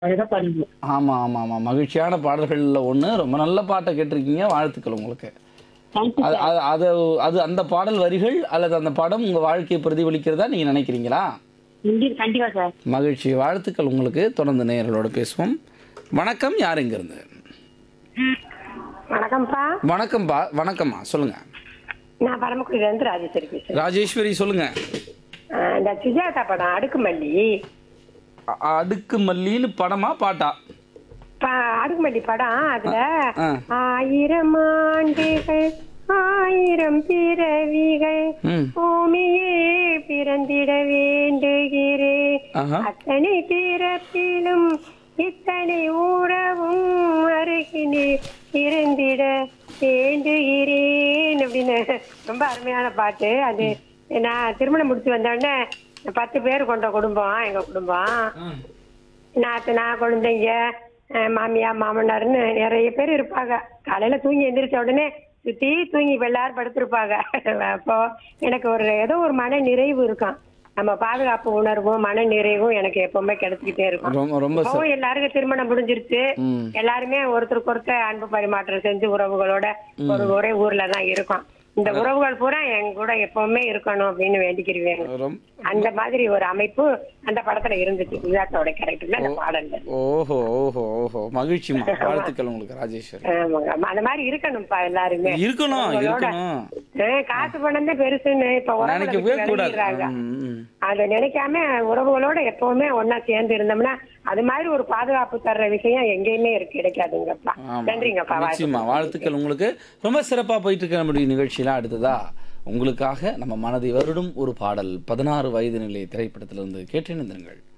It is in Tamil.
அதுதான் பண்ணுங்க ஆமாம் ஆமாம் ஆமாம் மகிழ்ச்சியான பாடல்களில் ஒன்று ரொம்ப நல்ல பாட்டை கேட்டிருக்கீங்க வாழ்த்துக்கள் உங்களுக்கு தேங்க்யூ அது அது அது அது அந்த பாடல் வரிகள் அல்லது அந்த படம் உங்கள் வாழ்க்கையை பிரதிபலிக்கிறதா நீங்கள் நினைக்கிறீங்களா இந்திய கண்டிப்பா சார் மகிழ்ச்சி வாழ்த்துக்கள் உங்களுக்கு தொடர்ந்து நேயர்களோட பேசுவோம் வணக்கம் யார் இருந்து வணக்கம்ப்பா வணக்கம்பா வணக்கம்மா சொல்லுங்கள் நான் பரமக்குடியில இருந்து ராஜேஸ்வரி பேசுறேன் ராஜேஸ்வரி சொல்லுங்கள் அஹ் இந்த சுஜாதா படம் அடுக்குமல்லி அ- அடுக்கு மல்லின்னு படமா பாட்டா ப- அடுக்குமல்லி படம் அதுல ஆ. ஆயிரம் ஆண்டுகள் ஆயிரம் பிறவிகள் ம் பூமியே பிறந்திட வேண்டுகிறேன் ஆஹா அத்தனை பிறப்பிலும் இத்தனை உறவும் அருகினே இருந்திட வேண்டுகிறேன் அப்படின்னு ரொம்ப அருமையான பாட்டு அது நான் திருமணம் முடிச்சு வந்த உடனே பத்து பேர் கொண்ட குடும்பம் எங்க குடும்பம் நாத்து நான் குழந்தைங்க அஹ் மாமியா மாமனார்னு நிறைய பேர் இருப்பாங்க காலையில தூங்கி எந்திரிச்ச உடனே சுத்தி தூங்கி இப்ப எல்லாரும் படுத்திருப்பாங்க அப்போ எனக்கு ஒரு ஏதோ ஒரு மன நிறைவு இருக்கும் நம்ம பாதுகாப்பு உணர்வும் மன நிறைவும் எனக்கு எப்பவுமே கிடைச்சிக்கிட்டே இருக்கும் ரொம்ப ரொம்ப ச- இப்பவும் எல்லாருக்கும் திருமணம் முடிஞ்சிருச்சு ம் எல்லாருமே ஒருத்தருக்கு ஒருத்தர் அன்பு பரிமாற்றம் செஞ்சு உறவுகளோட ஒரு ஒரே ஊர்ல தான் இருக்கோம் இந்த உறவுகள் பூரா என் கூட எப்பவுமே இருக்கணும் அப்படின்னு வேண்டிக்கிறேன் ரொம்ப அந்த மாதிரி ஒரு அமைப்பு அந்த படத்துல இருந்துச்சு சுஜாதாவோட கேரக்டர்ல அந்த பாடல்ல ஓஹோ ஓஹோ ஓஹோ மகிழ்ச்சிமா வாழ்த்துக்கள் உங்களுக்கு ராஜேஸ்வரி ஆமாங்க. அந்த மாதிரி இருக்கணும்ப்பா எல்லாருமே இருக்கணும் உங்களோட இருக்கணும் அஹ் காசு பணம் தான் பெருசுன்னு இப்ப உறவுகளை நினைக்கவே விட்டு கூடாது விலகிடுறாங்க. ம், ம். அதை நினைக்காம உறவுகளோட எப்பவுமே ஒன்னா சேர்ந்து இருந்தோம்னா அது மாதிரி ஒரு பாதுகாப்பு தர்ற விஷயம் எங்கேயுமே இருக்கு கிடைக்காதுங்கப்பா ஆமா. நன்றிங்கப்பா நிச்சயமா வாழ்த்துக்கள் உங்களுக்கு ரொம்ப சிறப்பா போயிட்டு இருக்க நம்முடைய நிகழ்ச்சியில அடுத்ததா உங்களுக்காக நம்ம மனதை வருடும் ஒரு பாடல் பதினாறு வயது நிலை திரைப்படத்திலிருந்து கேட்டிருந்திருங்கள்